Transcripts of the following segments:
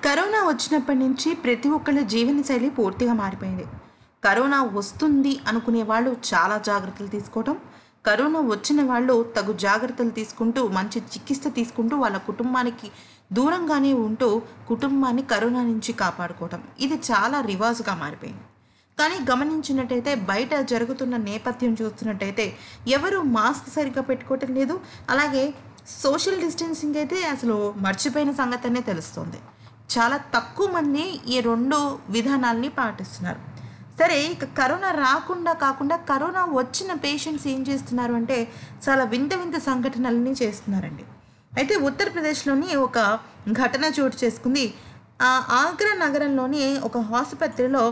corona వచ్చినప్పటి నుంచి ప్రతి ఒక్కళ్ళ జీవనశైలి పూర్తిగా మారిపోయింది కరోనా వస్తుంది అనుకునే వాళ్ళు చాలా జాగ్రత్తలు తీసుకోవటం కరోనా వచ్చిన వాళ్ళు తగు జాగ్రత్తలు తీసుకుంటూ మంచి చికిత్స తీసుకుంటూ వాళ్ళ కుటుంబానికి దూరంగానే ఉంటూ కుటుంబాన్ని కరోనా నుంచి కాపాడుకోవటం ఇది చాలా రివాజుగా మారిపోయింది కానీ గమనించినట్టయితే బయట జరుగుతున్న నేపథ్యం చూస్తున్నట్టయితే ఎవరు మాస్క్ సరిగ్గా పెట్టుకోవటం లేదు అలాగే సోషల్ డిస్టెన్సింగ్ అయితే అసలు మర్చిపోయిన సంగతి అనే తెలుస్తుంది చాలా తక్కువ మంది ఈ రెండు విధానాల్ని పాటిస్తున్నారు సరే ఇక కరోనా రాకుండా కాకుండా కరోనా వచ్చిన పేషెంట్స్ ఏం చేస్తున్నారు అంటే చాలా వింత వింత సంఘటనలని చేస్తున్నారండి అయితే ఉత్తరప్రదేశ్లోని ఒక ఘటన చోటు చేసుకుంది ఆ ఆగ్రా నగరంలోని ఒక ఆసుపత్రిలో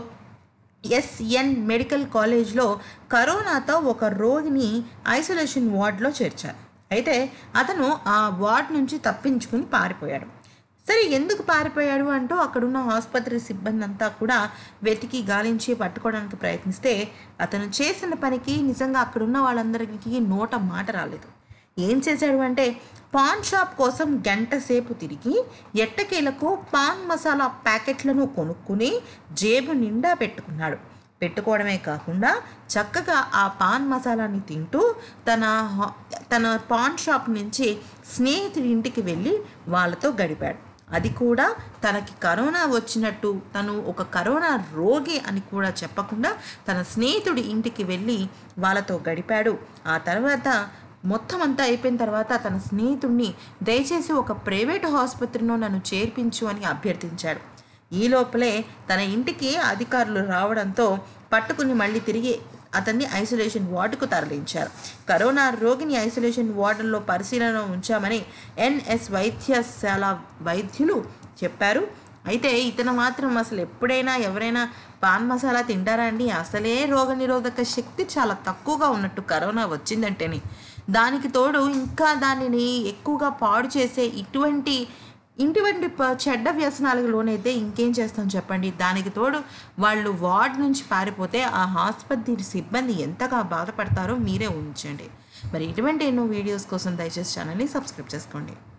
ఎస్ఎన్ మెడికల్ కాలేజ్లో కరోనాతో ఒక రోగిని ఐసోలేషన్ వార్డులో చేర్చారు అయితే అతను ఆ వార్డ్ నుంచి తప్పించుకుని పారిపోయాడు సరే ఎందుకు పారిపోయాడు అంటూ అక్కడున్న ఆసుపత్రి సిబ్బంది అంతా కూడా వెతికి గాలించి పట్టుకోవడానికి ప్రయత్నిస్తే అతను చేసిన పనికి నిజంగా అక్కడున్న వాళ్ళందరికీ నోట మాట రాలేదు ఏం చేశాడు అంటే పాన్ షాప్ కోసం గంట సేపు తిరిగి ఎట్టకేలకు పాన్ మసాలా ప్యాకెట్లను కొనుక్కుని జేబు నిండా పెట్టుకున్నాడు పెట్టుకోవడమే కాకుండా చక్కగా ఆ పాన్ మసాలాని తింటూ తన హా- తన పాన్ షాప్ నుంచి స్నేహితుడి ఇంటికి వెళ్ళి వాళ్ళతో గడిపాడు అది కూడా తనకి కరోనా వచ్చినట్టు తను ఒక కరోనా రోగి అని కూడా చెప్పకుండా తన స్నేహితుడి ఇంటికి వెళ్ళి వాళ్ళతో గడిపాడు ఆ తర్వాత మొత్తం అంతా అయిపోయిన తర్వాత తన స్నేహితుడిని దయచేసి ఒక ప్రైవేట్ ఆసుపత్రిలో నన్ను చేర్పించు అని అభ్యర్థించాడు ఈ లోపలే తన ఇంటికి అధికారులు రావడంతో పట్టుకుని మళ్ళీ తిరిగి అతన్ని ఐసోలేషన్ వార్డుకు తరలించారు కరోనా రోగిని ఐసోలేషన్ వార్డుల్లో పరిశీలన ఉంచామని ఎన్ఎస్ వైద్యశాల వైద్యులు చెప్పారు అయితే ఇతను మాత్రం అసలు ఎప్పుడైనా ఎవరైనా పాన్ మసాలా తింటారా అండి అసలే రోగనిరోధక శక్తి చాలా తక్కువగా ఉన్నట్టు కరోనా వచ్చిందంటేనే దానికి తోడు ఇంకా దానిని ఎక్కువగా పాడు చేసే ఇటువంటి ఇటువంటి ప- చెడ్డ వ్యసనాలకు లోనైతే ఇంకేం చేస్తాం చెప్పండి దానికి తోడు వాళ్ళు వార్డ్ నుంచి పారిపోతే ఆ ఆసుపత్రి సిబ్బంది ఎంతగా బాధపడతారో మీరే ఊహించండి మరి ఇటువంటి ఎన్నో వీడియోస్ కోసం దయచేసి ఛానల్ని సబ్స్క్రైబ్ చేసుకోండి